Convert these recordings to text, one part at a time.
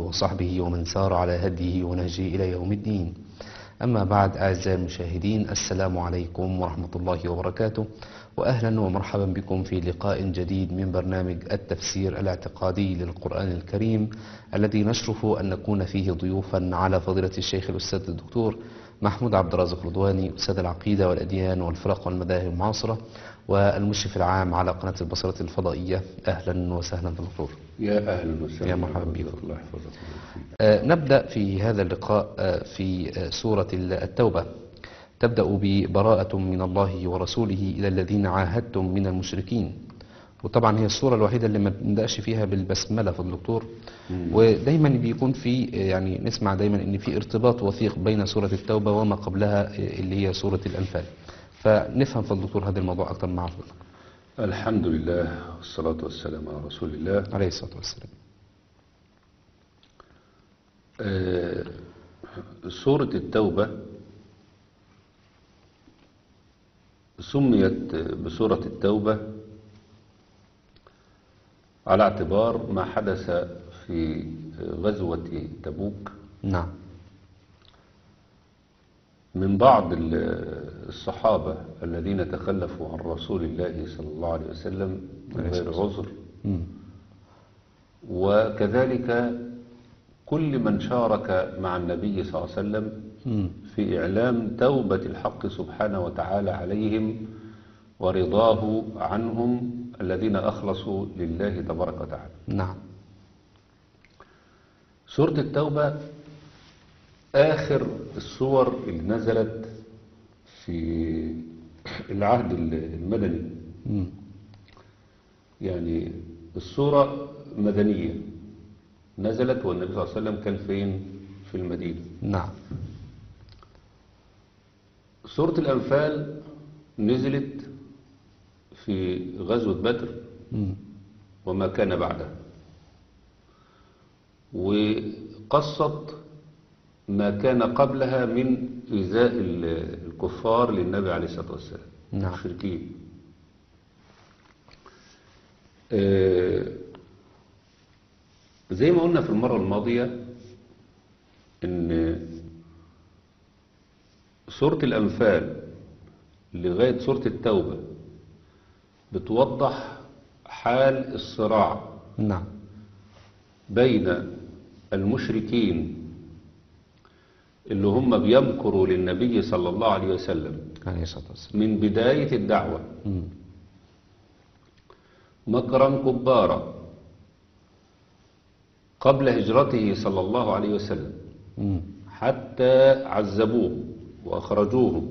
وصحبه ومن سار على هديه ونهجه إلى يوم الدين أما بعد أعزائي المشاهدين السلام عليكم ورحمة الله وبركاته وأهلا ومرحبا بكم في لقاء جديد من برنامج التفسير الاعتقادي للقرآن الكريم الذي نشرف أن نكون فيه ضيوفا على فضيلة الشيخ الأستاذ الدكتور محمود عبد الرازق رضواني أستاذ العقيدة والأديان والفرق والمذاهب المعاصرة والمشرف العام على قناة البصرة الفضائية أهلا وسهلا بالدكتور يا اهلا وسهلا يا مرحبا بكم. الله يحفظك آه، نبدأ في هذا اللقاء آه، في آه، سورة التوبة تبدأ ببراءة من الله ورسوله إلى الذين عاهدتم من المشركين وطبعا هي السورة الوحيدة اللي ما بنبدأش فيها بالبسملة في الدكتور ودايما بيكون في يعني نسمع دايما ان في ارتباط وثيق بين سورة التوبة وما قبلها اللي هي سورة الأنفال فنفهم في الدكتور هذا الموضوع أكثر مع حضرتك الحمد لله والصلاة والسلام على رسول الله عليه الصلاة والسلام آه، سورة التوبة سميت بسورة التوبة على اعتبار ما حدث في غزوة تبوك نعم من بعض ال- الصحابة الذين تخلفوا عن رسول الله صلى الله عليه وسلم من غير عذر مم. وكذلك كل من شارك مع النبي صلى الله عليه وسلم مم. في إعلام توبة الحق سبحانه وتعالى عليهم ورضاه عنهم الذين أخلصوا لله تبارك وتعالى نعم سورة التوبة آخر السور اللي نزلت في العهد المدني مم. يعني السورة مدنية نزلت والنبي صلى الله عليه وسلم كان فين في المدينة نعم سورة الأنفال نزلت في غزوة بدر مم. وما كان بعدها وقصت ما كان قبلها من إيذاء ال- الكفار للنبي عليه الصلاة والسلام نعم. المشركين آه، زي ما قلنا في المرة الماضية إن سورة الأنفال لغاية سورة التوبة بتوضح حال الصراع نعم بين المشركين اللي هم بيمكروا للنبي صلى الله عليه وسلم عليه الصلاة والسلام من بداية الدعوة مم. مكرا كبارا قبل هجرته صلى الله عليه وسلم مم. حتى عذبوه وأخرجوه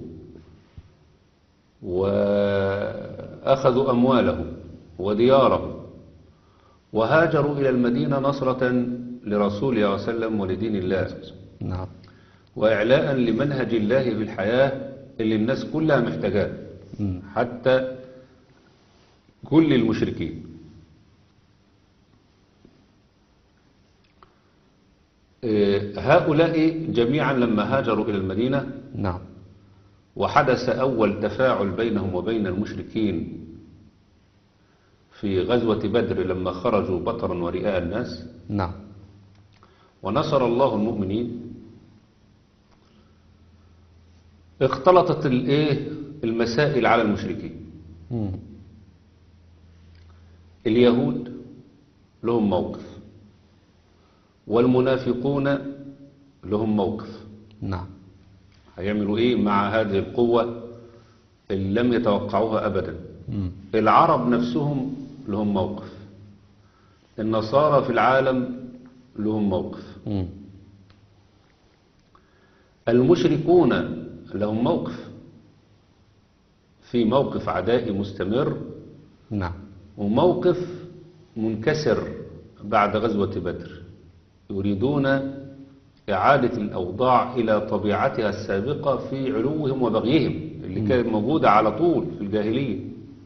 وأخذوا أموالهم وديارهم وهاجروا إلى المدينة نصرة لرسول الله صلى الله عليه وسلم ولدين الله نعم وإعلاء لمنهج الله في الحياة اللي الناس كلها محتاجاه مم. حتى كل المشركين آه، هؤلاء جميعا لما هاجروا إلى المدينة نعم وحدث أول تفاعل بينهم وبين المشركين في غزوة بدر لما خرجوا بطرا ورئاء الناس نعم ونصر الله المؤمنين اختلطت الايه المسائل على المشركين مم. اليهود لهم موقف والمنافقون لهم موقف نعم هيعملوا ايه مع هذه القوة اللي لم يتوقعوها ابدا مم. العرب نفسهم لهم موقف النصارى في العالم لهم موقف مم. المشركون لهم موقف في موقف عدائي مستمر نعم وموقف منكسر بعد غزوة بدر يريدون إعادة الأوضاع إلى طبيعتها السابقة في علوهم وبغيهم اللي كانت موجودة على طول في الجاهلية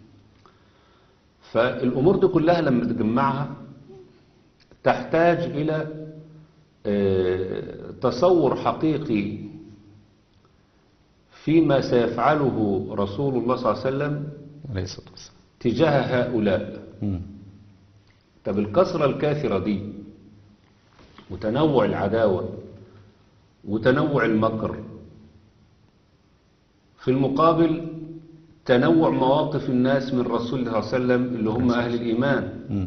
فالأمور دي كلها لما تجمعها تحتاج إلى آه، تصور حقيقي فيما سيفعله رسول الله صلى الله عليه وسلم عليه الصلاة والسلام تجاه هؤلاء مم. طب الكسرة الكاثرة دي وتنوع العداوة وتنوع المكر في المقابل تنوع مواقف الناس من رسول الله صلى الله عليه وسلم اللي هم أهل الإيمان مم.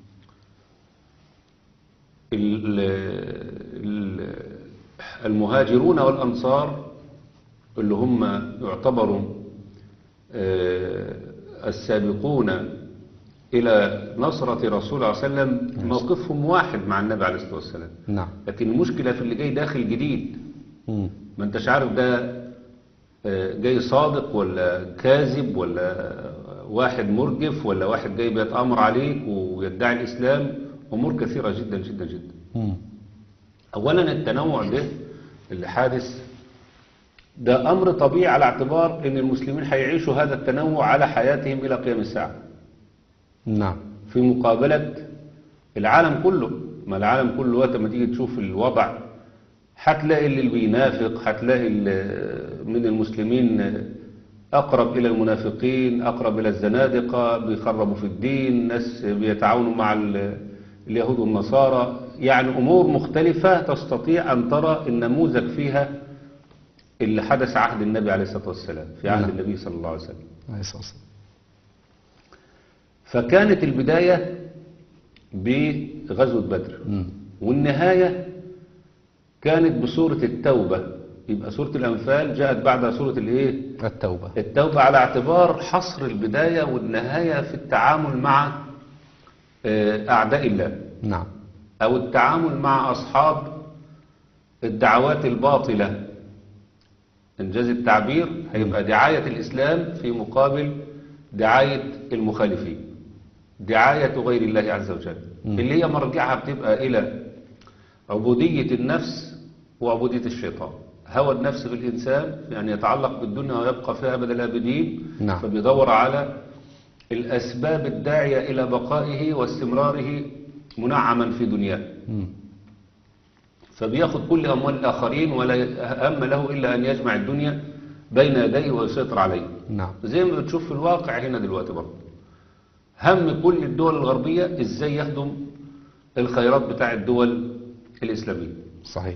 ال- ال- المهاجرون والأنصار اللي هم يعتبروا آه، السابقون إلى نصرة رسول الله صلى الله عليه وسلم موقفهم واحد مع النبي عليه الصلاة والسلام نعم لكن المشكلة في اللي جاي داخل جديد مم. ما انتش عارف ده آه، جاي صادق ولا كاذب ولا واحد مرجف ولا واحد جاي بيتآمر عليك ويدعي الإسلام أمور كثيرة جدا جدا جدا مم. أولا التنوع ده اللي حادث ده أمر طبيعي على اعتبار أن المسلمين هيعيشوا هذا التنوع على حياتهم إلى قيام الساعة نعم في مقابلة العالم كله ما العالم كله وقت ما تيجي تشوف الوضع هتلاقي اللي بينافق هتلاقي اللي من المسلمين أقرب إلى المنافقين أقرب إلى الزنادقة بيخربوا في الدين ناس بيتعاونوا مع ال- اليهود والنصارى يعني أمور مختلفة تستطيع أن ترى النموذج فيها اللي حدث عهد النبي عليه الصلاة والسلام في عهد نعم. النبي صلى الله عليه وسلم عليه الصلاة والسلام. فكانت البداية بغزوة بدر مم. والنهاية كانت بسورة التوبة يبقى سورة الأنفال جاءت بعدها سورة الإيه؟ التوبة التوبة على اعتبار حصر البداية والنهاية في التعامل مع آه، أعداء الله نعم أو التعامل مع أصحاب الدعوات الباطلة إنجاز التعبير هيبقى دعاية الإسلام في مقابل دعاية المخالفين دعاية غير الله عز وجل مم. اللي هي مرجعها بتبقى إلى عبودية النفس وعبودية الشيطان هوى النفس في الإنسان يعني يتعلق بالدنيا ويبقى فيها أبد الآبدين نعم. فبيدور على الأسباب الداعية إلى بقائه واستمراره منعما في دنياه مم. فبياخد كل أموال الآخرين ولا هم له إلا أن يجمع الدنيا بين يديه ويسيطر عليه نعم زي ما بتشوف في الواقع هنا دلوقتي برضه هم كل الدول الغربية إزاي يخدم الخيرات بتاع الدول الإسلامية صحيح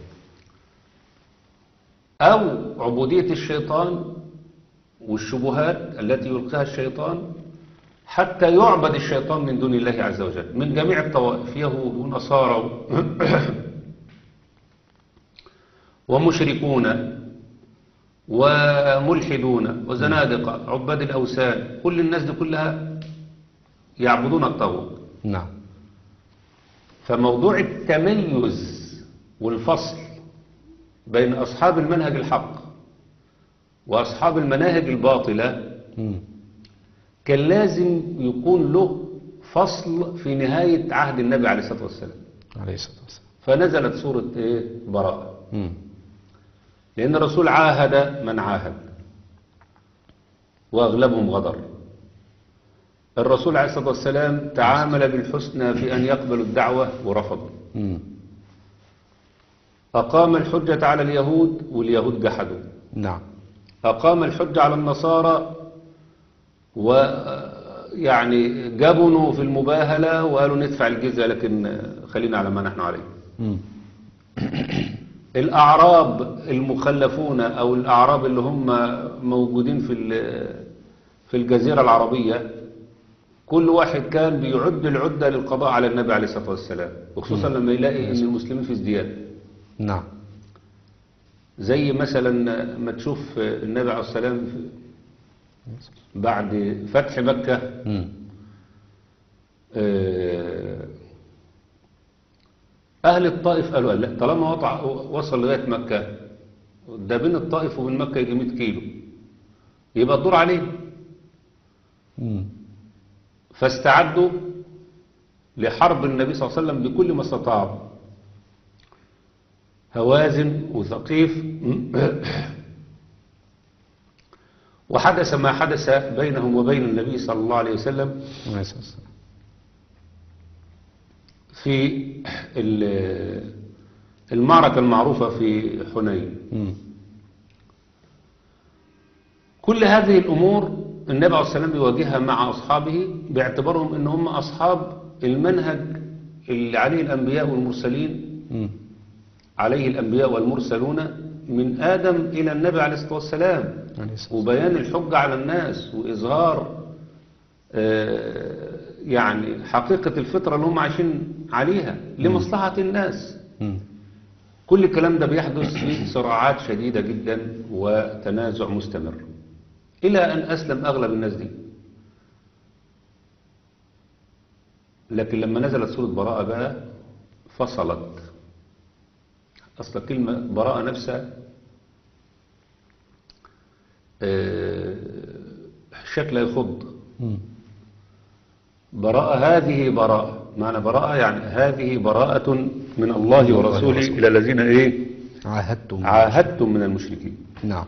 أو عبودية الشيطان والشبهات التي يلقيها الشيطان حتى يعبد الشيطان من دون الله عز وجل من جميع الطوائف يهود ونصارى ومشركون وملحدون وزنادقة عباد الأوثان كل الناس دي كلها يعبدون الطاغوت نعم فموضوع التميز والفصل بين أصحاب المنهج الحق وأصحاب المناهج الباطلة مم. كان لازم يكون له فصل في نهاية عهد النبي عليه الصلاة والسلام عليه الصلاة والسلام فنزلت سورة إيه؟ براءة مم. لأن الرسول عاهد من عاهد وأغلبهم غدر الرسول عليه الصلاة والسلام تعامل بالحسنى في أن يقبلوا الدعوة ورفضوا مم. أقام الحجة على اليهود واليهود جحدوا نعم أقام الحجة على النصارى ويعني جبنوا في المباهلة وقالوا ندفع الجزية لكن خلينا على ما نحن عليه مم. الأعراب المخلفون أو الأعراب اللي هم موجودين في ال- في الجزيرة العربية كل واحد كان بيعد العدة للقضاء على النبي عليه الصلاة والسلام وخصوصا لما يلاقي أن المسلمين في ازدياد نعم زي مثلا ما تشوف النبي عليه الصلاة والسلام في- بعد فتح مكة مم. آه، أهل الطائف قالوا لا طالما وطع وصل لغاية مكة ده بين الطائف وبين مكة يجي 100 كيلو يبقى الدور عليه مم. فاستعدوا لحرب النبي صلى الله عليه وسلم بكل ما استطاعوا هوازن وثقيف وحدث ما حدث بينهم وبين النبي صلى الله عليه وسلم عليه الصلاة والسلام في ال- المعركة المعروفة في حنين مم. كل هذه الأمور النبي عليه السلام بيواجهها مع أصحابه باعتبارهم أن هم أصحاب المنهج اللي عليه الأنبياء والمرسلين مم. عليه الأنبياء والمرسلون من آدم إلى النبي عليه الصلاة والسلام عليه الصلاة وبيان الحجة على الناس وإظهار آه، يعني حقيقة الفطرة اللي هم عايشين عليها لمصلحة الناس مم. كل الكلام ده بيحدث في صراعات شديدة جدا وتنازع مستمر إلى أن أسلم أغلب الناس دي لكن لما نزلت سورة براءة بقى فصلت أصل كلمة براءة نفسها آه، شكلها يخض مم. براءة هذه براءة معنى براءة يعني هذه براءة من الله ورسوله ورسوله. إلى الذين إيه عاهدتم عاهدتم من المشركين نعم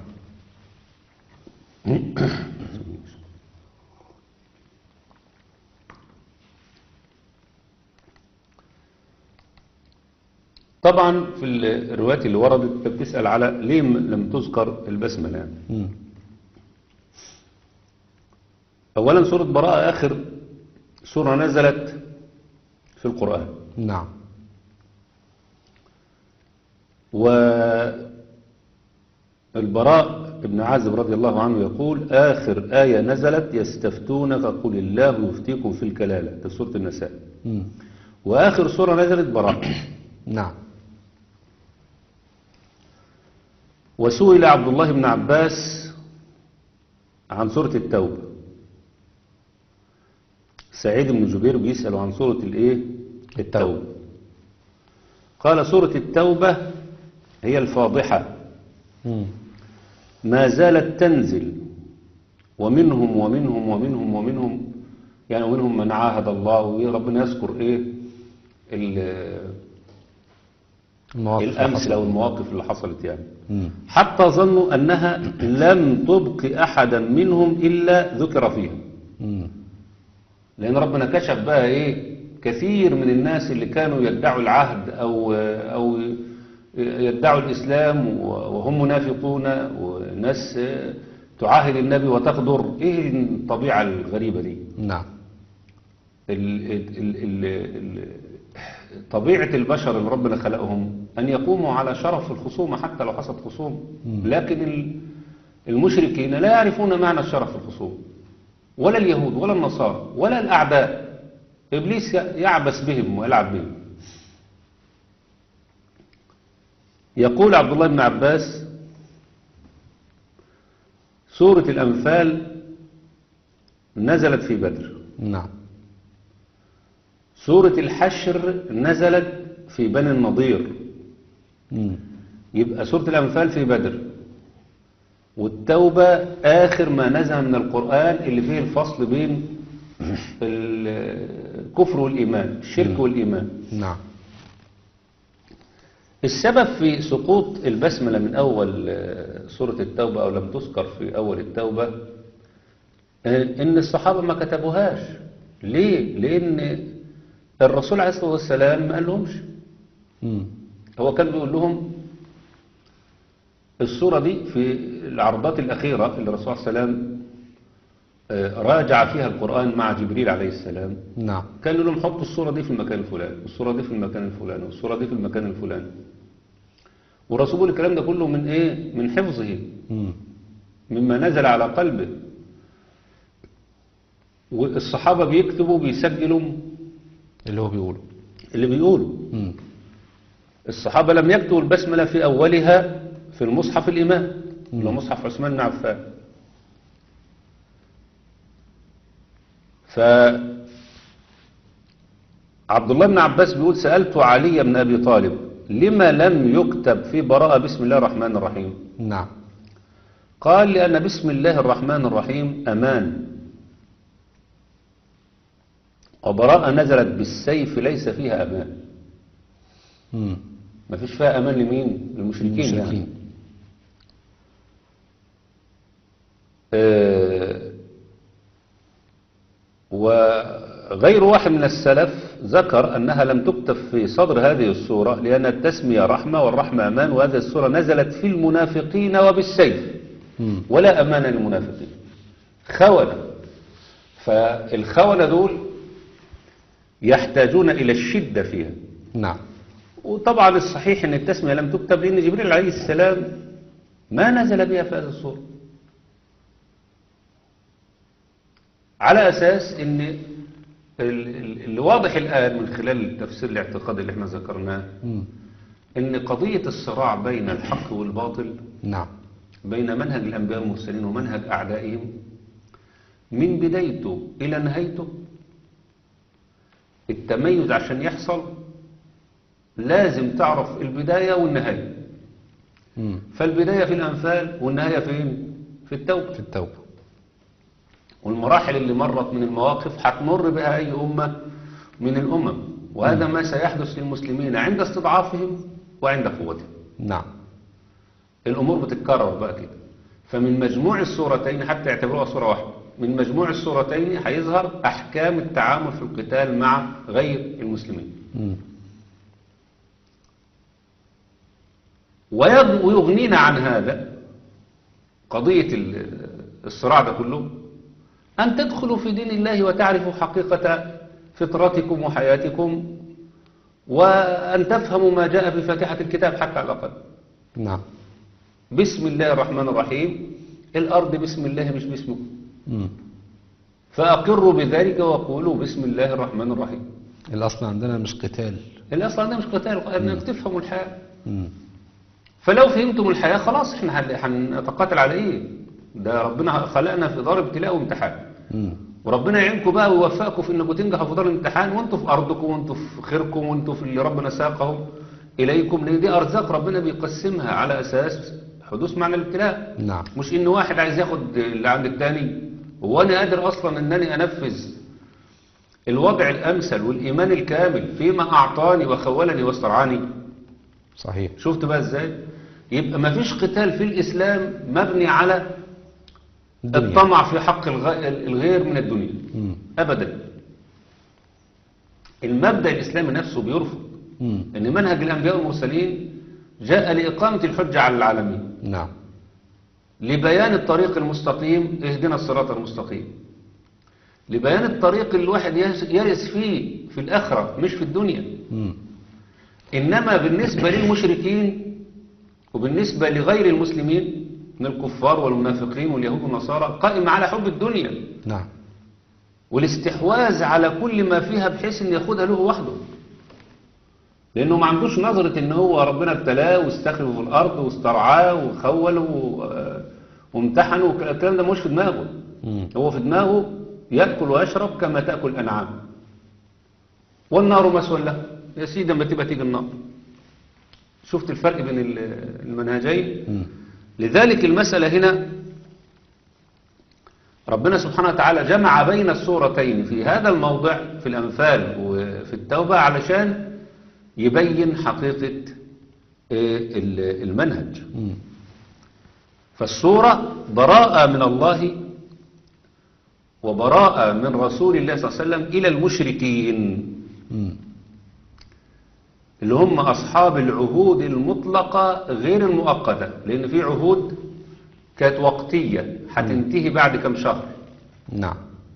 طبعا في الروايات اللي وردت بتسأل على ليه م- لم تذكر البسملة يعني. مم. أولا سورة براءة آخر سورة نزلت في القرآن نعم والبراء ابن عازب رضي الله عنه يقول آخر آية نزلت يستفتونك قل الله يفتيكم في الكلالة ده سورة النساء مم. وآخر سورة نزلت براءة نعم وسئل عبد الله بن عباس عن سورة التوبة سعيد بن جبير بيسأل عن سورة الايه التوبة قال سورة التوبة هي الفاضحة مم. ما زالت تنزل ومنهم ومنهم ومنهم ومنهم يعني ومنهم من عاهد الله وربنا يذكر ايه ال- المواقف اللي الامثله حصلت. والمواقف اللي حصلت يعني مم. حتى ظنوا أنها لم تبق أحدا منهم إلا ذكر فيها مم. لأن ربنا كشف بقى إيه كثير من الناس اللي كانوا يدعوا العهد أو, أو يدعوا الإسلام وهم منافقون وناس تعاهد النبي وتغدر إيه الطبيعة الغريبة دي نعم ال ال ال ال طبيعة البشر اللي ربنا خلقهم أن يقوموا على شرف الخصومة حتى لو حصلت خصومة لكن ال- المشركين لا يعرفون معنى الشرف في الخصومة ولا اليهود ولا النصارى ولا الأعداء إبليس ي- يعبس بهم ويلعب بهم يقول عبد الله بن عباس سورة الأنفال نزلت في بدر نعم سورة الحشر نزلت في بني النضير مم. يبقى سورة الأنفال في بدر والتوبة آخر ما نزل من القرآن اللي فيه الفصل بين الكفر والإيمان الشرك والإيمان نعم السبب في سقوط البسملة من أول آه، سورة التوبة أو لم تذكر في أول التوبة آه، إن الصحابة ما كتبوهاش ليه؟ لأن الرسول عليه الصلاة والسلام ما قالهمش مم. هو كان بيقول لهم الصورة دي في العرضات الأخيرة اللي الرسول صلى الله عليه وسلم آه، راجع فيها القرآن مع جبريل عليه السلام نعم كان يقول لهم حطوا الصورة دي في المكان الفلاني والصورة دي في المكان الفلاني والصورة دي في المكان الفلاني والرسول بيقول الكلام ده كله من ايه من حفظه مم. مما نزل على قلبه والصحابة بيكتبوا بيسجلوا اللي هو بيقوله اللي بيقولوا مم. الصحابة لم يكتبوا البسملة في أولها في المصحف الإمام اللي هو مصحف عثمان بن عفان ف عبد الله بن عباس بيقول سألت علي بن أبي طالب لما لم يكتب في براءة بسم الله الرحمن الرحيم نعم قال لأن بسم الله الرحمن الرحيم أمان وبراءة نزلت بالسيف ليس فيها أمان مم. ما فيش فيها أمان لمين للمشركين يعني. المشركين آه، وغير واحد من السلف ذكر أنها لم تكتب في صدر هذه السورة لأن التسمية رحمة والرحمة أمان وهذه السورة نزلت في المنافقين وبالسيف مم. ولا أمان للمنافقين خونة فالخونة دول يحتاجون إلى الشدة فيها نعم وطبعا الصحيح ان التسمية لم تكتب لان جبريل عليه السلام ما نزل بها في هذه الصورة على اساس ان ال- ال- اللي واضح الان من خلال التفسير الاعتقادي اللي احنا ذكرناه مم. ان قضية الصراع بين الحق والباطل نعم بين منهج الأنبياء والمرسلين ومنهج أعدائهم من بدايته إلى نهايته التميز عشان يحصل لازم تعرف البداية والنهاية مم. فالبداية في الأنفال والنهاية فين؟ في التوبة في التوبة والمراحل اللي مرت من المواقف هتمر بها أي أمة من الأمم وهذا ما سيحدث للمسلمين عند استضعافهم وعند قوتهم نعم الأمور بتتكرر بقى كده فمن مجموع الصورتين حتى يعتبروها صورة واحدة من مجموع الصورتين هيظهر أحكام التعامل في القتال مع غير المسلمين مم. ويغ- ويغنينا عن هذا قضية ال- الصراع ده كله أن تدخلوا في دين الله وتعرفوا حقيقة فطرتكم وحياتكم وأن تفهموا ما جاء في فاتحة الكتاب حتى على الأقل نعم بسم الله الرحمن الرحيم الأرض بسم الله مش باسمكم مم. فأقروا بذلك وقولوا بسم الله الرحمن الرحيم الأصل عندنا مش قتال الأصل عندنا مش قتال أنك تفهموا الحياة مم. فلو فهمتم الحياة خلاص احنا هن- هنتقاتل على ايه ده ربنا خلقنا في دار ابتلاء وامتحان مم. وربنا يعينكم بقى ويوفقكم في انكم تنجحوا في دار الامتحان وانتوا في ارضكم وانتوا في خيركم وانتوا في اللي ربنا ساقه اليكم لان دي ارزاق ربنا بيقسمها على اساس حدوث معنى الابتلاء نعم مش ان واحد عايز ياخد اللي عند التاني هو انا قادر اصلا انني انفذ الوضع الامثل والايمان الكامل فيما اعطاني وخولني واسترعاني صحيح شفت بقى ازاي يبقى ما فيش قتال في الاسلام مبني على الدنيا. الطمع في حق الغ- الغير من الدنيا مم. ابدا المبدا الاسلامي نفسه بيرفض مم. ان منهج الانبياء والمرسلين جاء لاقامه الحجه على العالمين نعم لبيان الطريق المستقيم اهدنا الصراط المستقيم لبيان الطريق اللي الواحد يس- يرث فيه في الاخره مش في الدنيا مم. إنما بالنسبة للمشركين وبالنسبة لغير المسلمين من الكفار والمنافقين واليهود والنصارى قائم على حب الدنيا نعم والاستحواذ على كل ما فيها بحيث ان ياخدها له وحده لانه ما عندوش نظرة ان هو ربنا ابتلاه واستخلفه في الارض واسترعاه وخوله و- وامتحنه والك- الكلام ده مش في دماغه مم. هو في دماغه يأكل ويشرب كما تأكل الأنعام والنار مسوى له يا سيدي لما تبقى تيجي النار شفت الفرق بين ال- المنهجين مم. لذلك المسألة هنا ربنا سبحانه وتعالى جمع بين الصورتين في هذا الموضع في الأنفال وفي التوبة علشان يبين حقيقة آه، ال- المنهج مم. فالصورة براءة من الله وبراءة من رسول الله صلى الله عليه وسلم إلى المشركين مم. اللي هم أصحاب العهود المطلقة غير المؤقتة لأن في عهود كانت وقتية هتنتهي بعد كم شهر نعم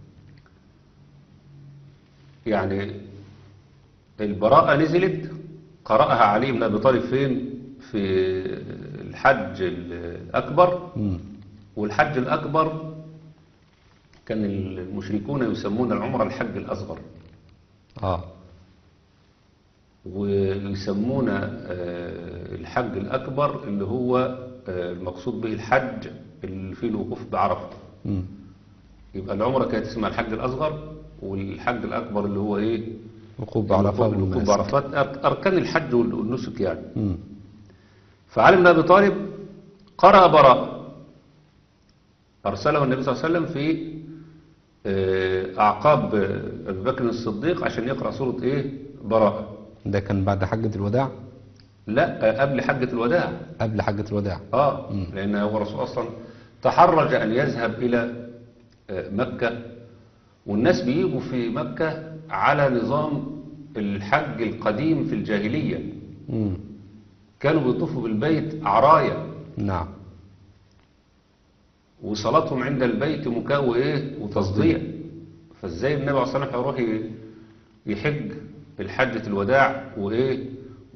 يعني البراءة نزلت قرأها علي بن أبي طالب فين في الحج الأكبر مم. والحج الأكبر كان المشركون يسمون العمرة الحج الأصغر اه ويسمون آه، الحج الأكبر اللي هو آه، المقصود به الحج اللي فيه الوقوف بعرفة مم. يبقى العمرة كانت اسمها الحج الأصغر والحج الأكبر اللي هو إيه وقوف بعرفة الوقوف والمناسك. بعرفات أر- أركان الحج والنسك يعني مم. فعلي بن أبي طالب قرأ براء أرسله النبي صلى الله عليه وسلم في آه، أعقاب آه، أبي بكر الصديق عشان يقرأ سورة إيه براءة ده كان بعد حجة الوداع لا آه، قبل حجة الوداع قبل حجة الوداع آه لأن هو الرسول أصلا تحرج أن يذهب إلى آه، مكة والناس بيجوا في مكة على نظام الحج القديم في الجاهلية مم. كانوا بيطوفوا بالبيت عرايا نعم وصلاتهم عند البيت مكاو ايه وتصدية فازاي النبي عليه الصلاة والسلام هيروح ي- يحج الحجة الوداع وايه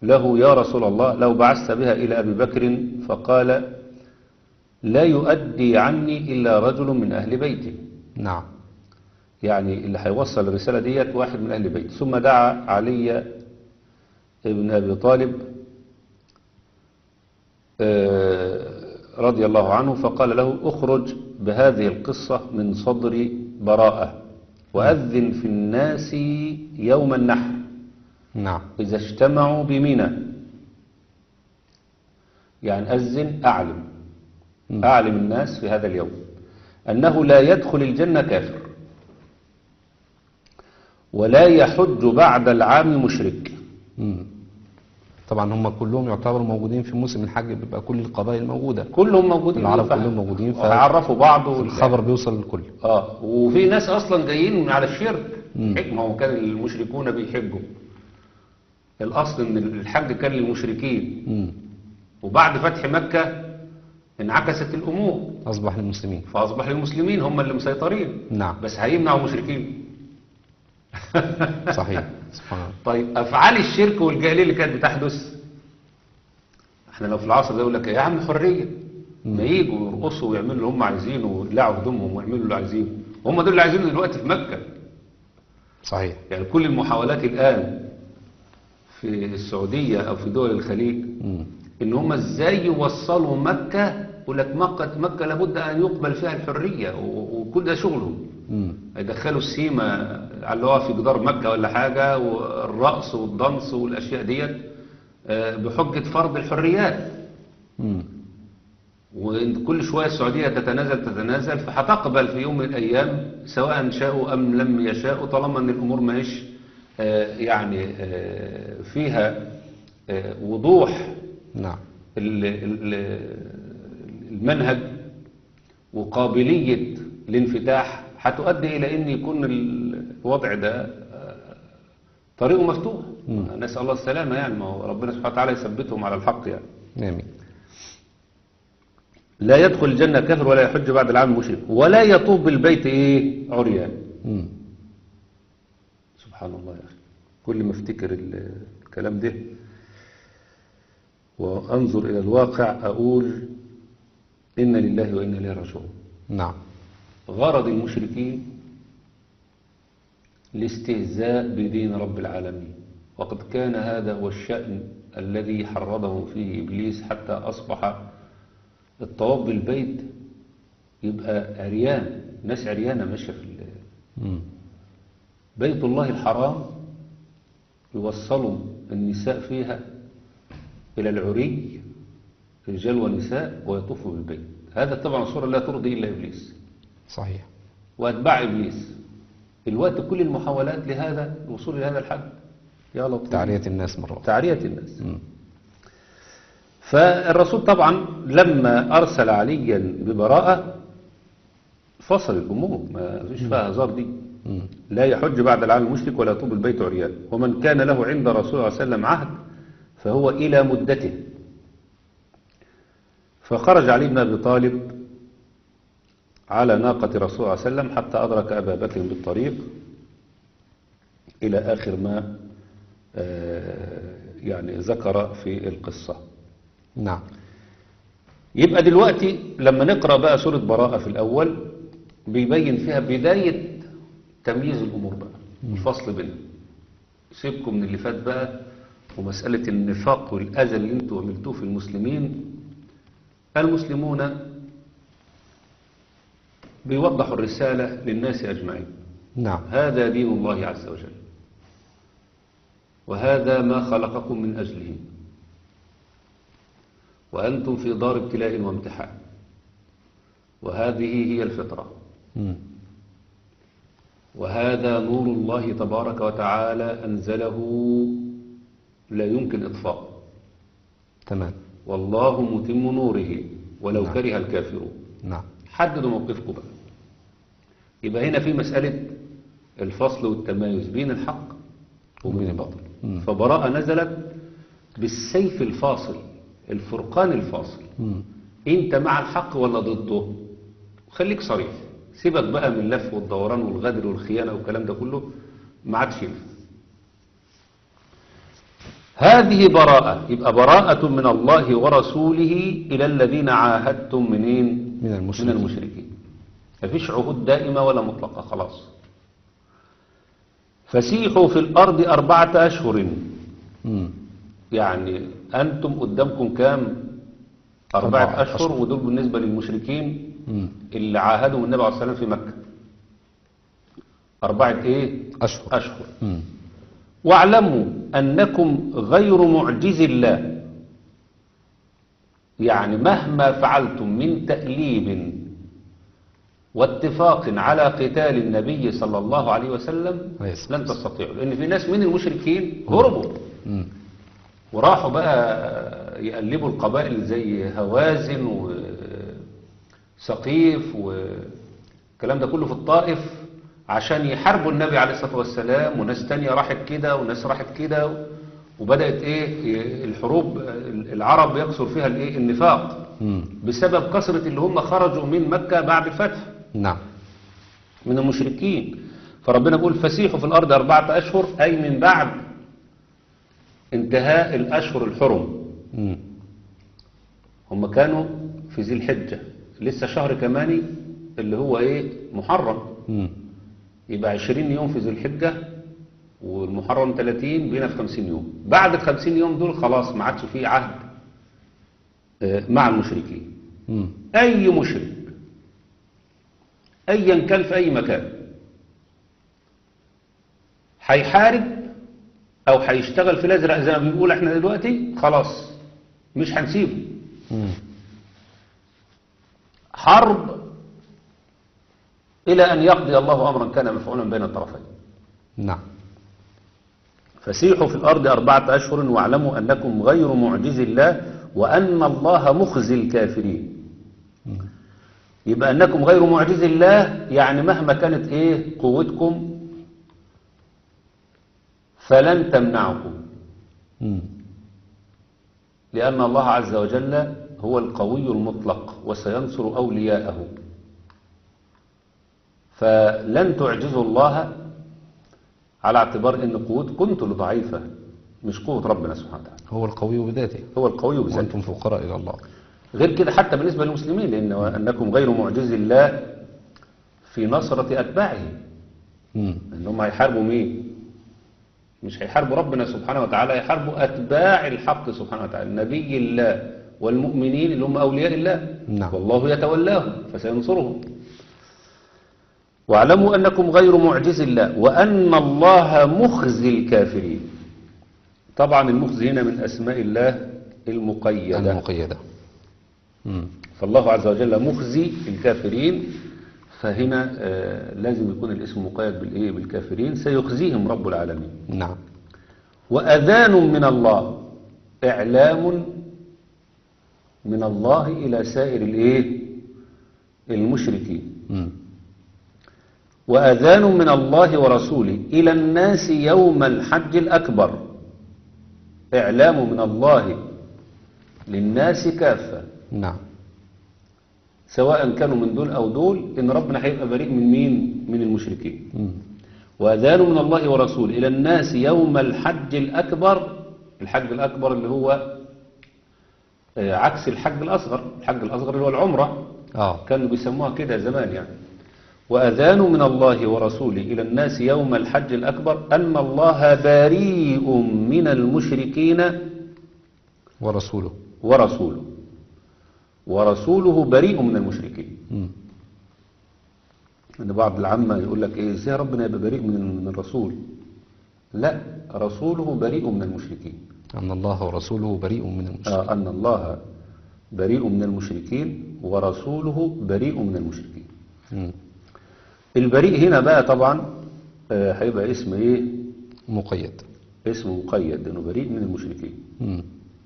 له يا رسول الله لو بعثت بها إلى أبي بكر فقال لا يؤدي عني إلا رجل من أهل بيتي نعم يعني اللي هيوصل الرسالة ديت واحد من أهل بيت ثم دعا علي ابن أبي طالب آه، رضي الله عنه فقال له اخرج بهذه القصة من صدر براءة وأذن في الناس يوم النحر نعم إذا اجتمعوا بمنى يعني أذن أعلم مم. أعلم الناس في هذا اليوم أنه لا يدخل الجنة كافر ولا يحج بعد العام مشرك مم. طبعا هم كلهم يعتبروا موجودين في موسم الحج بيبقى كل القبائل موجودة كلهم موجودين العرب فح- كلهم موجودين، ف- وهيعرفوا بعض وال- الخبر بيوصل للكل اه وفي ناس اصلا جايين من على الشرك مم. حج ما هو كان المشركون بيحجوا الاصل ان الحج كان للمشركين مم. وبعد فتح مكة انعكست الامور أصبح للمسلمين فاصبح للمسلمين هم اللي مسيطرين نعم بس هيمنعوا المشركين صحيح سبحان الله طيب افعال الشرك والجاهليه اللي كانت بتحدث احنا لو في العصر ده يقول لك يا عم حريه ما يجوا يرقصوا ويعملوا اللي هم عايزينه ويقلعوا هدومهم ويعملوا اللي عايزينه هم دول اللي عايزينه دلوقتي في مكه صحيح يعني كل المحاولات الان في السعوديه او في دول الخليج مم. ان هم ازاي يوصلوا مكه يقول لك مكه مكه لابد ان يقبل فيها الحريه و- وكل ده شغلهم مم. يدخلوا السيما على اللي هو في جدار مكة ولا حاجة والرقص والضنس والأشياء ديت آه، بحجة فرض الحريات مم. وكل شوية السعودية تتنازل تتنازل فهتقبل في يوم من الأيام سواء شاءوا أم لم يشاءوا طالما أن الأمور ما هيش آه، يعني آه، فيها آه، وضوح نعم ال- ال- المنهج وقابلية الانفتاح هتؤدي إلى أن يكون الوضع ده آه، طريقه مفتوح مم. نسأل الله السلامة يعني ما هو ربنا سبحانه وتعالى يثبتهم على الحق يعني آمين لا يدخل الجنة كافر ولا يحج بعد العام مشرك ولا يطوف بالبيت إيه عريان مم. سبحان الله يا أخي كل ما افتكر ال- الكلام ده وأنظر إلى الواقع أقول إن لله وإنا إليه راجعون نعم غرض المشركين الاستهزاء بدين رب العالمين وقد كان هذا هو الشأن الذي حرضه فيه إبليس حتى أصبح الطواف بالبيت يبقى عريان ناس عريانة ماشية في ال- مم. بيت الله الحرام يوصلوا النساء فيها إلى العري رجال ونساء ويطوفوا بالبيت هذا طبعا صورة لا ترضي إلا إبليس صحيح وأتباع إبليس الوقت كل المحاولات لهذا الوصول إلى هذا الحد يا لطيف تعرية الناس مرة أخرى تعرية الناس مم. فالرسول طبعا لما أرسل عليا ببراءة فصل الأمور ما فيش فيها هزار دي مم. لا يحج بعد العام المشرك ولا يطوب البيت عريان ومن كان له عند رسول الله صلى الله عليه وسلم عهد فهو إلى مدته فخرج علي بن أبي طالب على ناقة رسول الله صلى الله عليه وسلم حتى أدرك أبا بكر بالطريق إلى آخر ما آه، يعني ذكر في القصة نعم يبقى دلوقتي لما نقرأ بقى سورة براءة في الأول بيبين فيها بداية تمييز الأمور بقى الفصل بينهم سيبكم من اللي فات بقى ومسألة النفاق والأذى اللي انتوا عملتوه في المسلمين المسلمون بيوضحوا الرسالة للناس أجمعين نعم هذا دين الله عز وجل وهذا ما خلقكم من أجله وأنتم في دار ابتلاء وامتحان وهذه هي الفطرة مم. وهذا نور الله تبارك وتعالى أنزله لا يمكن إطفاء تمام والله متم نوره ولو نعم. كره الكافرون نعم حددوا موقفكم بقى يبقى هنا في مسألة الفصل والتمايز بين الحق وبين الباطل مم. فبراءة نزلت بالسيف الفاصل الفرقان الفاصل مم. انت مع الحق ولا ضده خليك صريح سيبك بقى من اللف والدوران والغدر والخيانة والكلام ده كله ما عادش ينفع هذه براءة يبقى براءة من الله ورسوله إلى الذين عاهدتم منين من من المشركين المشركين مفيش عهود دائمة ولا مطلقة خلاص فسيحوا في الأرض أربعة أشهر مم. يعني أنتم قدامكم كام أربعة أربعة أشهر أشهر. ودول بالنسبة للمشركين مم. اللي عاهدوا النبي عليه الصلاة والسلام في مكة أربعة إيه أشهر أشهر مم. واعلموا أنكم غير معجز الله يعني مهما فعلتم من تأليب واتفاق على قتال النبي صلى الله عليه وسلم عليه الصلاة لن تستطيعوا لأن في ناس من المشركين هربوا مم. وراحوا بقى يقلبوا القبائل زي هوازن وسقيف والكلام ده كله في الطائف عشان يحاربوا النبي عليه الصلاة والسلام وناس تانية راحت كده وناس راحت كده وبدأت ايه الحروب العرب يكثر فيها الايه النفاق مم. بسبب كثرة اللي هم خرجوا من مكة بعد الفتح نعم من المشركين فربنا بيقول فسيحوا في الأرض أربعة أشهر أي من بعد انتهاء الأشهر الحرم مم. هم كانوا في ذي الحجة لسه شهر كماني اللي هو ايه محرم مم. يبقى 20 يوم في ذي الحجة والمحرم 30 بينا في 50 يوم بعد ال 50 يوم دول خلاص ما عادش فيه عهد آه، مع المشركين مم. أي مشرك أيا كان في أي مكان هيحارب أو هيشتغل في الأزرق زي ما بنقول احنا دلوقتي خلاص مش هنسيبه مم. حرب إلى أن يقضي الله أمرا كان مفعولا بين الطرفين نعم فسيحوا في الأرض أربعة أشهر واعلموا أنكم غير معجز الله وأن الله مخزي الكافرين يبقى أنكم غير معجز الله يعني مهما كانت إيه قوتكم فلن تمنعكم مم. لأن الله عز وجل هو القوي المطلق وسينصر أولياءه فلن تعجزوا الله على اعتبار أن قوتكم انتم ضعيفة مش قوة ربنا سبحانه وتعالى هو القوي بذاته هو القوي بذاته وأنتم فقراء إلى الله غير كده حتى بالنسبة للمسلمين لأن أنكم غير معجز الله في نصرة أتباعه مم. أنهم هيحاربوا مين مش هيحاربوا ربنا سبحانه وتعالى هيحاربوا أتباع الحق سبحانه وتعالى نبي الله والمؤمنين اللي هم أولياء الله نعم. والله يتولاهم فسينصرهم واعلموا أنكم غير معجز الله وأن الله مخزي الكافرين طبعا المخزي هنا من أسماء الله المقيدة المقيدة مم. فالله عز وجل مخزي الكافرين فهنا آه، لازم يكون الاسم مقيد بالايه بالكافرين سيخزيهم رب العالمين نعم واذان من الله اعلام من الله الى سائر الايه المشركين مم. واذان من الله ورسوله الى الناس يوم الحج الاكبر اعلام من الله للناس كافه نعم سواء كانوا من دول أو دول إن ربنا هيبقى بريء من مين من المشركين مم. وأذان من الله ورسوله إلى الناس يوم الحج الأكبر الحج الأكبر اللي هو آه، عكس الحج الأصغر الحج الأصغر اللي هو العمرة آه كانوا بيسموها كده زمان يعني وأذان من الله ورسوله إلى الناس يوم الحج الأكبر أن الله بريء من المشركين ورسوله ورسوله ورسوله بريء من المشركين مم. ان بعض العامة يقول لك ايه ازاي ربنا يبقى بريء من من الرسول لا رسوله بريء من المشركين أن الله ورسوله بريء من المشركين آه ان الله بريء من المشركين ورسوله بريء من المشركين مم. البريء هنا بقى طبعا آه، هيبقى اسم ايه مقيد اسم مقيد انه بريء من المشركين مم.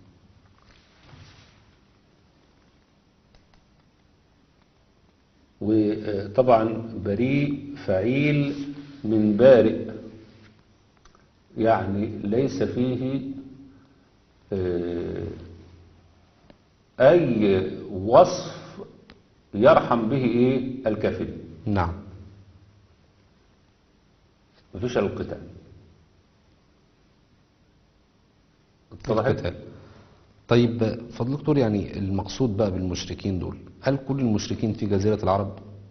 وطبعا بريء فعيل من بارئ يعني ليس فيه آه، أي وصف يرحم به إيه الكافرين نعم مفيش إلا القتال اتضحت؟ القتال طيب فضل دكتور يعني المقصود بقى بالمشركين دول هل كل المشركين في جزيرة العرب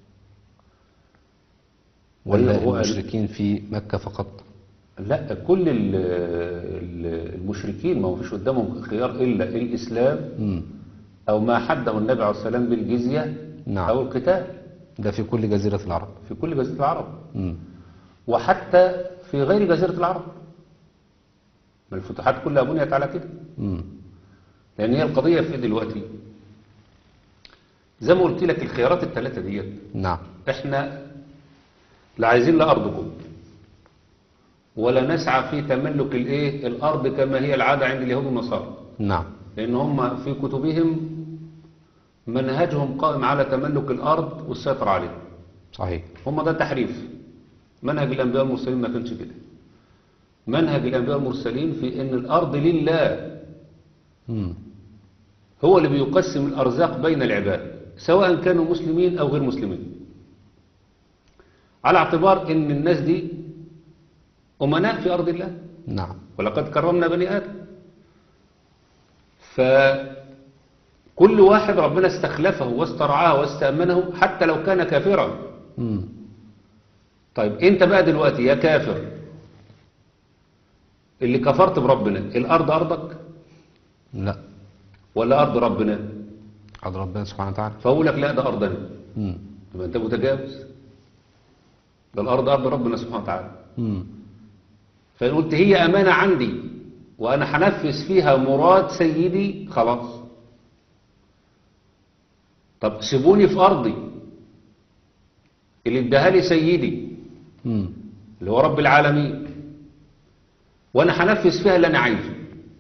ولا أيوة، هو المشركين في مكة فقط لا كل ال- ال- المشركين ما هو فيش قدامهم خيار إلا الإسلام مم. أو ما حده النبي عليه الصلاة والسلام بالجزية نعم. أو القتال ده في كل جزيرة العرب في كل جزيرة العرب مم. وحتى في غير جزيرة العرب ما الفتوحات كلها بنيت على كده مم. لأن هي القضية في إيه دلوقتي زي ما قلت لك الخيارات الثلاثة ديت نعم احنا لا عايزين لا أرضكم ولا نسعى في تملك الايه الأرض كما هي العادة عند اليهود والنصارى نعم لأن هم في كتبهم منهجهم قائم على تملك الأرض والسيطرة عليها صحيح هم ده تحريف منهج الأنبياء المرسلين ما كانش كده منهج الأنبياء المرسلين في أن الأرض لله مم. هو اللي بيقسم الأرزاق بين العباد سواء كانوا مسلمين أو غير مسلمين على اعتبار أن الناس دي أمناء في أرض الله نعم ولقد كرمنا بني آدم فكل واحد ربنا استخلفه واسترعاه واستأمنه حتى لو كان كافرا مم. طيب انت بقى دلوقتي يا كافر اللي كفرت بربنا الأرض أرضك لا ولا أرض ربنا عبد ربنا سبحانه وتعالى فأقول لك لا ده أرضنا مم. يبقى أنت متجاوز ده الأرض أرض ربنا سبحانه وتعالى مم. فإن قلت هي أمانة عندي وأنا هنفذ فيها مراد سيدي خلاص طب سيبوني في أرضي اللي اداها لي سيدي مم. اللي هو رب العالمين وأنا هنفذ فيها اللي أنا عايزه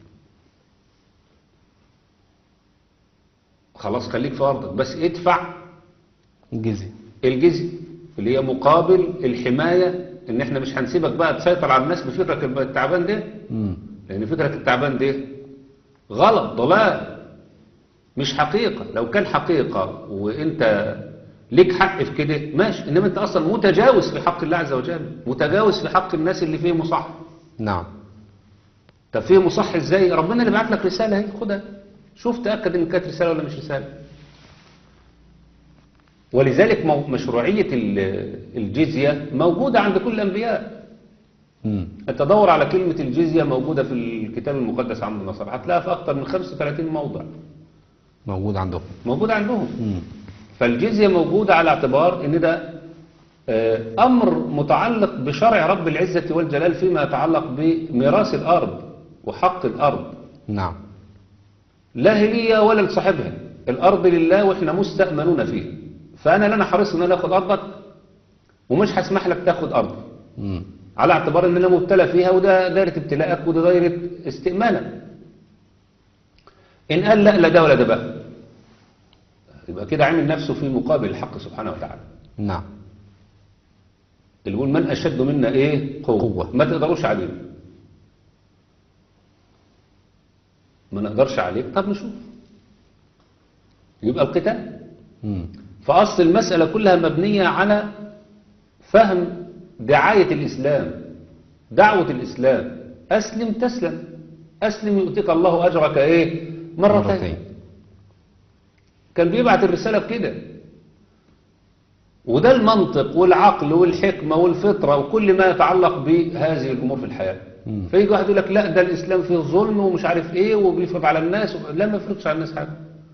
خلاص خليك في أرضك بس ادفع جزي الجزء اللي هي مقابل الحماية ان احنا مش هنسيبك بقى تسيطر على الناس بفكرك التعبان ده مم. لان فكرك التعبان ده غلط ضلال مش حقيقة لو كان حقيقة وانت ليك حق في كده ماشي انما انت اصلا متجاوز في حق الله عز وجل متجاوز في حق الناس اللي فيه مصح نعم طب فيه مصح ازاي ربنا اللي بعت لك رسالة اهي خدها شوف تأكد ان كانت رسالة ولا مش رسالة ولذلك مو- مشروعية ال- الجزية موجودة عند كل الأنبياء مم. انت دور على كلمة الجزية موجودة في الكتاب المقدس عند النصارى هتلاقيها في أكثر من 35 موضع موجود عندهم موجودة عندهم مم. فالجزية موجودة على اعتبار ان ده آه، أمر متعلق بشرع رب العزة والجلال فيما يتعلق بميراث الأرض وحق الأرض نعم لا هي ليا ولا لصاحبها الأرض لله وإحنا مستأمنون فيها فأنا لا أنا حريص إن أنا آخد أرضك ومش هسمح لك تاخد أرضي مم. على اعتبار إن أنا مبتلى فيها وده دايرة ابتلاءك وده دايرة استئمانك إن قال لا لا ده ولا ده بقى يبقى كده عامل نفسه في مقابل الحق سبحانه وتعالى نعم اللي بيقول من أشد منا إيه قوة, قوة. ما تقدروش عليه ما نقدرش عليك طب نشوف يبقى القتال مم. فأصل المسألة كلها مبنية على فهم دعاية الإسلام دعوة الإسلام أسلم تسلم أسلم يؤتيك الله أجرك إيه مرتين, مرتين. كان بيبعت الرسالة بكده وده المنطق والعقل والحكمة والفطرة وكل ما يتعلق بهذه الأمور في الحياة مم. فيجي واحد يقول لك لا ده الإسلام فيه ظلم ومش عارف إيه وبيفرض على الناس لا ما يفرضش على الناس حاجة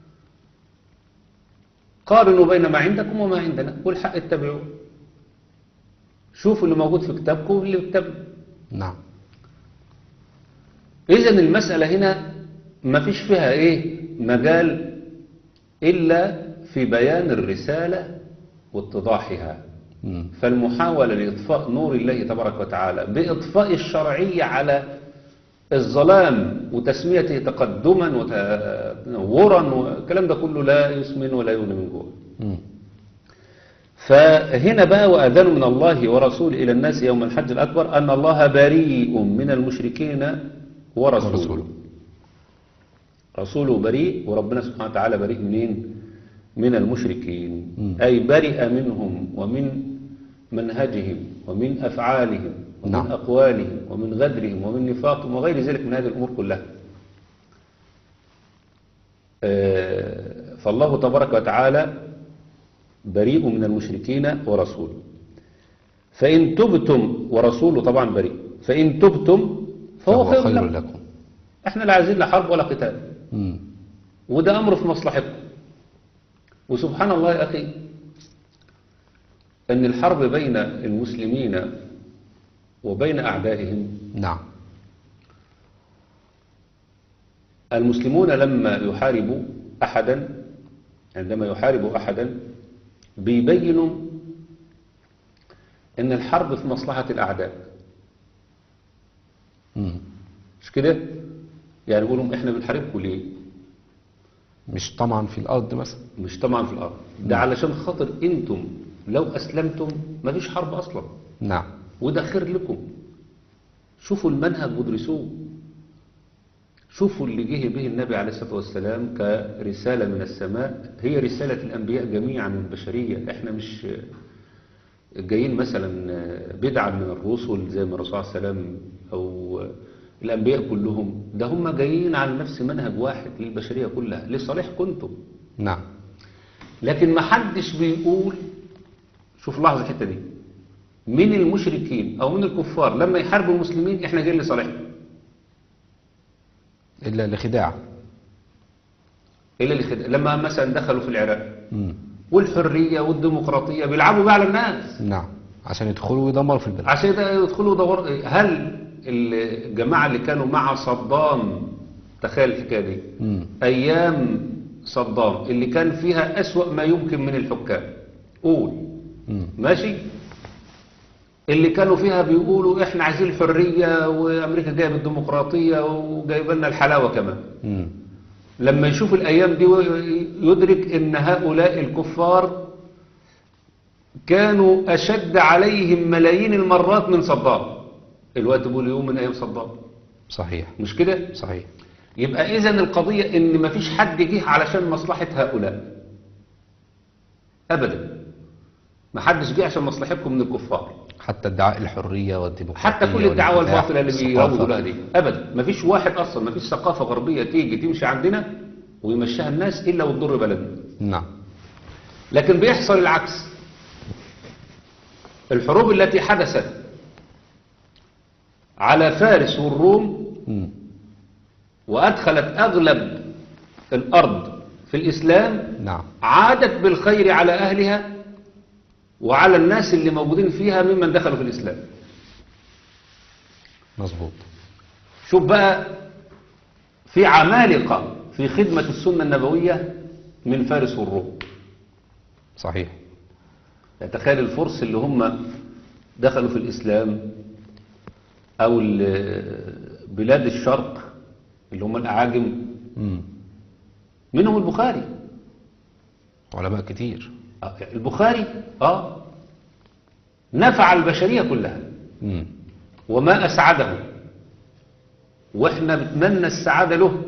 قارنوا بين ما عندكم وما عندنا والحق اتبعوه شوفوا اللي موجود في كتابكم واللي في كتابنا نعم إذا المسألة هنا ما فيش فيها إيه مجال إلا في بيان الرسالة واتضاحها مم. فالمحاولة لإطفاء نور الله تبارك وتعالى بإطفاء الشرعية على الظلام وتسميته تقدما وتنورا والكلام ده كله لا يسمن ولا يغني من جوع مم. فهنا بقى وأذان من الله ورسوله إلى الناس يوم الحج الأكبر أن الله بريء من المشركين ورسوله ورسوله. رسوله بريء وربنا سبحانه وتعالى بريء منين من المشركين مم. أي برئ منهم ومن منهجهم ومن أفعالهم ومن نعم. أقوالهم ومن غدرهم ومن نفاقهم وغير ذلك من هذه الأمور كلها آه، فالله تبارك وتعالى بريء من المشركين ورسوله فإن تبتم ورسوله طبعا بريء فإن تبتم فهو فهو خير خير لكم لكم احنا لا عايزين لا حرب ولا قتال مم. وده أمر في مصلحتكم وسبحان الله يا أخي أن الحرب بين المسلمين وبين أعدائهم نعم المسلمون لما يحاربوا أحدا عندما يحاربوا أحدا بيبينوا أن الحرب في مصلحة الأعداء مم. مش كده؟ يعني يقولوا إحنا بنحاربكم ليه؟ مش طمعا في الأرض مثلا مش طبعا في الأرض ده علشان خاطر أنتم لو أسلمتم مفيش حرب أصلا نعم وده خير لكم شوفوا المنهج وادرسوه شوفوا اللي جه به النبي عليه الصلاة والسلام كرسالة من السماء هي رسالة الأنبياء جميعا من البشرية احنا مش جايين مثلا بدعا من الرسل زي ما الرسول صلى الله عليه وسلم أو الأنبياء كلهم ده هم جايين على نفس منهج واحد للبشرية كلها لصالح كنتم نعم لكن ما حدش بيقول شوف لحظة الحتة دي من المشركين أو من الكفار لما يحاربوا المسلمين احنا جايين لصالحهم إلا لخداع إلا اللي خد... لما مثلا دخلوا في العراق مم. والحرية والديمقراطية بيلعبوا بقى على الناس نعم عشان يدخلوا ويدمروا في البلد عشان ده يدخلوا دور هل الجماعة اللي كانوا مع صدام تخيل الحكاية دي مم. أيام صدام اللي كان فيها أسوأ ما يمكن من الحكام قول مم. ماشي اللي كانوا فيها بيقولوا احنا عايزين الحرية وامريكا جاية بالديمقراطية وجايبه لنا الحلاوة كمان مم. لما يشوف الايام دي يدرك ان هؤلاء الكفار كانوا اشد عليهم ملايين المرات من صدام الوقت بيقول يوم من ايام صدام صحيح مش كده صحيح يبقى اذا القضية ان مفيش حد جه علشان مصلحة هؤلاء ابدا ما حدش جه عشان مصلحتكم من الكفار حتى ادعاء الحرية والديمقراطية حتى كل الدعوة والانفتاح الباطلة اللي والثقافة. بيقولوا دي ابدا مفيش واحد اصلا مفيش ثقافة غربية تيجي تمشي عندنا ويمشيها الناس الا وتضر بلدنا نعم لكن بيحصل العكس الحروب التي حدثت على فارس والروم مم. وأدخلت أغلب الأرض في الإسلام نعم عادت بالخير على أهلها وعلى الناس اللي موجودين فيها ممن دخلوا في الإسلام مظبوط شوف بقى في عمالقة في خدمة السنة النبوية من فارس والروم صحيح تخيل الفرس اللي هم دخلوا في الإسلام أو ال- بلاد الشرق اللي هم الأعاجم مم. منهم البخاري علماء كتير آه، البخاري آه نفع البشرية كلها مم. وما أسعده وإحنا بنتمنى السعادة له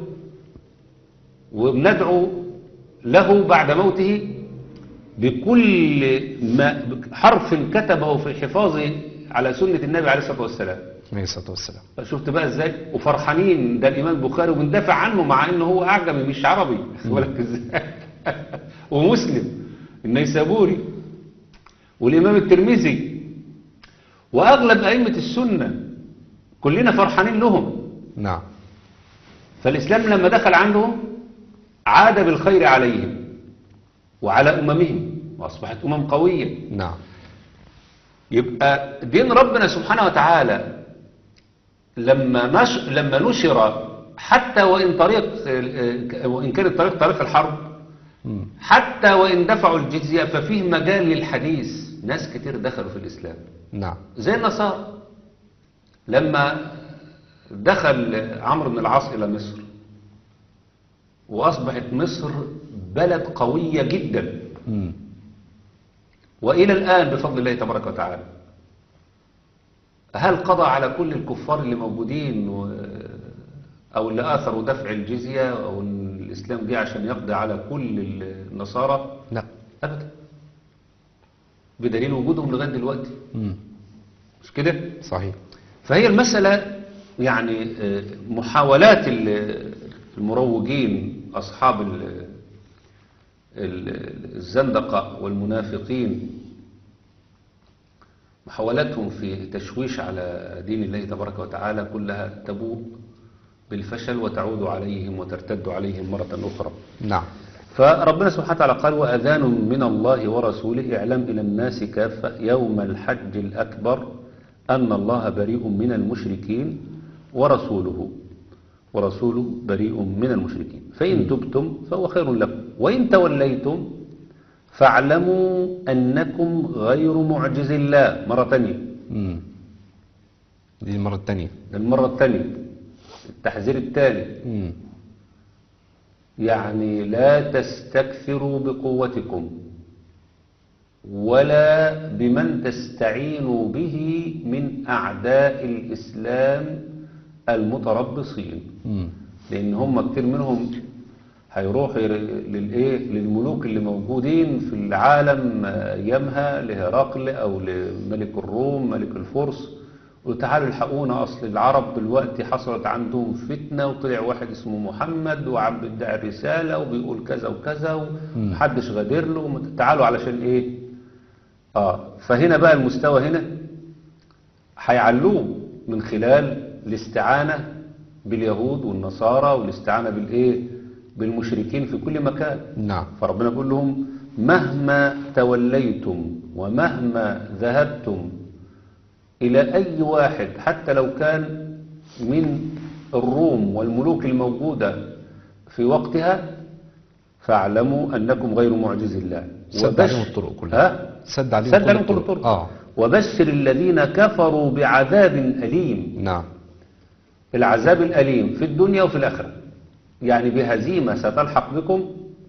وبندعو له بعد موته بكل ما حرف كتبه في حفاظه على سنة النبي عليه الصلاة والسلام عليه الصلاة والسلام شفت بقى ازاي وفرحانين ده الإمام البخاري وبندافع عنه مع إنه هو أعجمي مش عربي بالك ازاي ومسلم النيسابوري والإمام الترمذي وأغلب أئمة السنة كلنا فرحانين لهم نعم فالإسلام لما دخل عندهم عاد بالخير عليهم وعلى أممهم وأصبحت أمم قوية نعم يبقى دين ربنا سبحانه وتعالى لما نش لما نشر حتى وإن طريق وإن كان الطريق طريق الحرب مم. حتى وإن دفعوا الجزية ففيه مجال للحديث ناس كتير دخلوا في الإسلام نعم زي النصارى لما دخل عمرو بن العاص إلى مصر وأصبحت مصر بلد قوية جدا مم. وإلى الآن بفضل الله تبارك وتعالى هل قضى على كل الكفار اللي موجودين و... أو اللي آثروا دفع الجزية أو إن الإسلام جه عشان يقضي على كل النصارى لا أبدا بدليل وجودهم لغاية دلوقتي مم. مش كده صحيح فهي المسألة يعني آه، محاولات ال- المروجين أصحاب ال- ال- الزندقة والمنافقين محاولتهم في تشويش على دين الله تبارك وتعالى كلها تبوء بالفشل وتعود عليهم وترتد عليهم مرة أخرى نعم فربنا سبحانه وتعالى قال وأذان من الله ورسوله اعلم إلى الناس كافة يوم الحج الأكبر أن الله بريء من المشركين ورسوله ورسوله بريء من المشركين فإن تبتم فهو خير لكم وإن توليتم فاعلموا أنكم غير معجز الله مرة ثانية مم. دي المرة الثانية المرة الثانية التحذير الثاني مم. يعني لا تستكثروا بقوتكم ولا بمن تستعينوا به من أعداء الإسلام المتربصين مم. لأن هم كتير منهم هيروحوا ير- للإيه للملوك اللي موجودين في العالم أيامها لهرقل أو لملك الروم ملك الفرس وتعالوا الحقونا أصل العرب دلوقتي حصلت عندهم فتنة وطلع واحد اسمه محمد وعم بيدعي الرسالة وبيقول كذا وكذا ومحدش غادر له وما- تعالوا علشان إيه آه فهنا بقى المستوى هنا هيعلوه من خلال الاستعانة باليهود والنصارى والاستعانة بالإيه بالمشركين في كل مكان نعم فربنا بيقول لهم مهما توليتم ومهما ذهبتم إلى أي واحد حتى لو كان من الروم والملوك الموجودة في وقتها فاعلموا أنكم غير معجز الله سد عليهم الطرق كلها. ها؟ سد عليهم سد كل عليهم كل الطرق. الطرق آه. وبشر الذين كفروا بعذاب أليم نعم العذاب الأليم في الدنيا وفي الآخرة يعني بهزيمة ستلحق بكم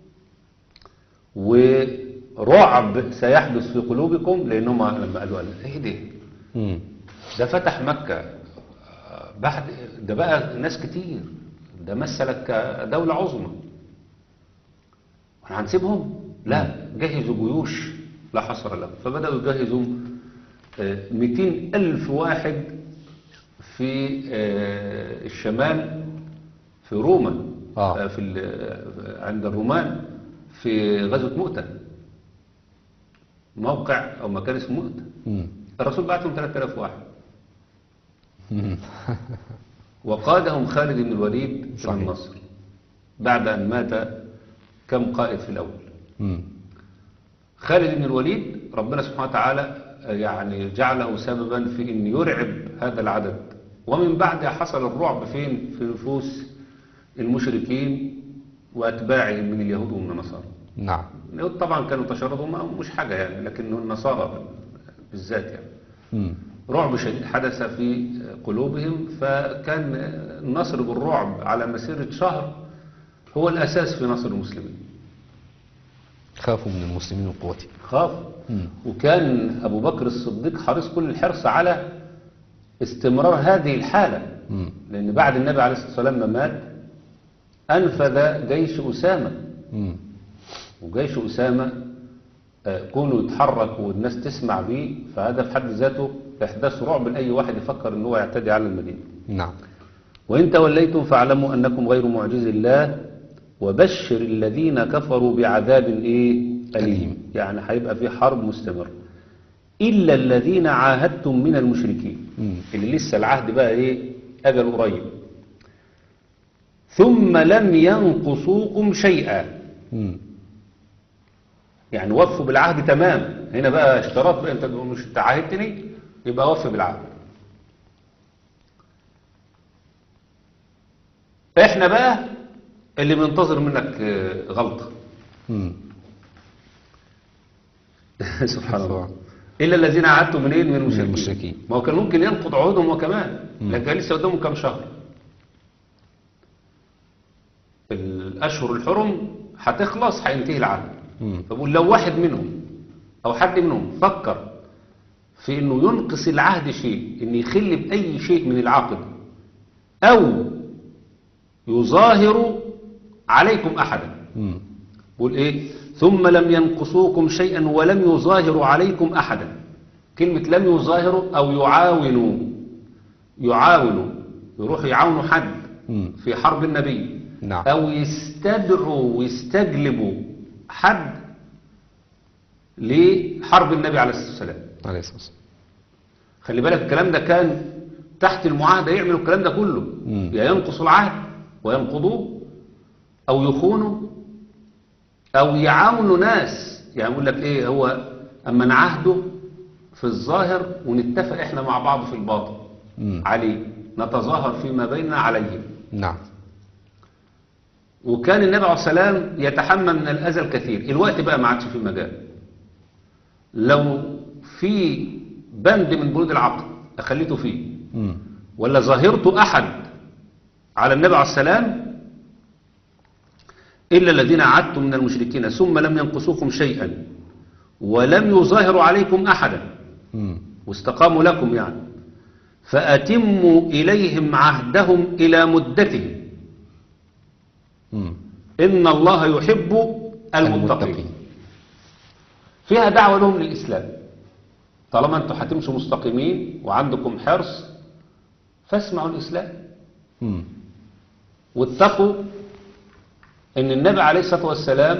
ورعب سيحدث في قلوبكم لأنهم لما قالوا قال ايه ده مم. ده فتح مكة آه، بعد ده بقى ناس كتير ده مثلك كدولة عظمى احنا هنسيبهم لا جهزوا جيوش لا حصر لهم فبدأوا يجهزوا آه، 200 ألف واحد في آه، الشمال في روما آه. آه، في ال- عند الرومان في غزوة مؤتة موقع أو مكان اسمه مؤتة مم. الرسول بعت لهم 3000 واحد مم. وقادهم خالد بن الوليد بن صحيح. النصر بعد أن مات كم قائد في الأول مم. خالد بن الوليد ربنا سبحانه وتعالى يعني جعله سببا في أن يرعب هذا العدد ومن بعدها حصل الرعب فين في نفوس المشركين وأتباعهم من اليهود ومن النصارى نعم اليهود طبعا كانوا تشردوا ما مش حاجة يعني لكن النصارى بالذات يعني مم. رعب شديد حدث في قلوبهم فكان النصر بالرعب على مسيرة شهر هو الأساس في نصر المسلمين خافوا من المسلمين وقوتهم خاف مم. وكان أبو بكر الصديق حريص كل الحرص على استمرار هذه الحالة مم. لأن بعد النبي عليه الصلاة والسلام ما مات أنفذ جيش أسامة مم. وجيش أسامة آه، كونه يتحرك والناس تسمع بيه فهذا في حد ذاته إحداث رعب لأي واحد يفكر أنه يعتدي على المدينة نعم وإن توليتم فاعلموا أنكم غير معجز الله وبشر الذين كفروا بعذاب إيه أليم أليم. يعني هيبقى في حرب مستمر إلا الذين عاهدتم من المشركين مم. اللي لسه العهد بقى إيه أجل قريب ثم لم ينقصوكم شيئا مم. يعني وفوا بالعهد تمام هنا بقى اشتراط بقى انت مش انت عاهدتني يبقى وفي بالعهد احنا بقى اللي بننتظر منك آه، غلطة مم. سبحان الله إلا الذين عاهدتم منين من المشركين المشركين. ما هو كان ممكن ينقض عهودهم هو كمان مم. لكن كان لسه قدامهم كام شهر الأشهر الحرم هتخلص هينتهي العهد مم. فبقول لو واحد منهم أو حد منهم فكر في أنه ينقص العهد شيء أن يخل بأي شيء من العقد أو يظاهر عليكم أحدا مم. بقول إيه ثم لم ينقصوكم شيئا ولم يظاهروا عليكم أحدا كلمة لم يظاهروا أو يعاونوا يعاونوا يروحوا يعاونوا حد مم. في حرب النبي نعم. أو يستدعوا ويستجلبوا حد لحرب النبي عليه الصلاة والسلام عليه الصلاة والسلام خلي بالك الكلام ده كان تحت المعاهدة يعملوا الكلام ده كله مم. يا ينقصوا العهد وينقضوه أو يخونوا أو يعاونوا ناس يعني يقول لك إيه هو أما نعهده في الظاهر ونتفق إحنا مع بعض في الباطن مم. عليه نتظاهر فيما بيننا عليه نعم وكان النبي عليه الصلاة والسلام يتحمل من الأذى الكثير الوقت بقى ما عادش في مجال لو في بند من بنود العقد أخليته فيه مم. ولا ظاهرت أحد على النبي عليه السلام إلا الذين عدتم من المشركين ثم لم ينقصوكم شيئا ولم يظاهروا عليكم أحدا مم. واستقاموا لكم يعني فأتموا إليهم عهدهم إلى مدتهم مم. إن الله يحب المتقين فيها دعوة لهم للإسلام طالما أنتم هتمشوا مستقيمين وعندكم حرص فاسمعوا الإسلام مم. واتقوا ان النبي عليه الصلاة والسلام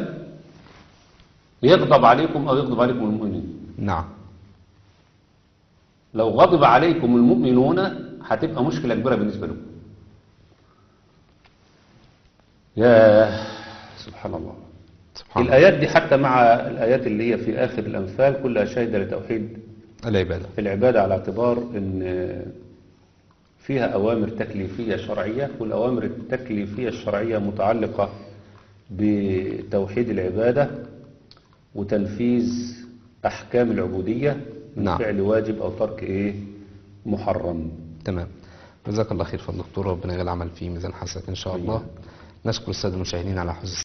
يغضب عليكم او يغضب عليكم المؤمنين نعم لو غضب عليكم المؤمنون هتبقى مشكلة كبيرة بالنسبة لكم يا سبحان الله سبحان الله الآيات دي حتى مع الآيات اللي هي في آخر الأنفال كلها شاهدة لتوحيد العبادة العبادة على اعتبار ان فيها أوامر تكليفية شرعية والأوامر التكليفية الشرعية متعلقة بتوحيد العبادة وتنفيذ أحكام العبودية من نعم. فعل واجب أو ترك إيه محرم تمام جزاك الله خير فضل الدكتور ربنا يجعل العمل فيه ميزان حسنات إن شاء الله نشكر السادة المشاهدين على حسن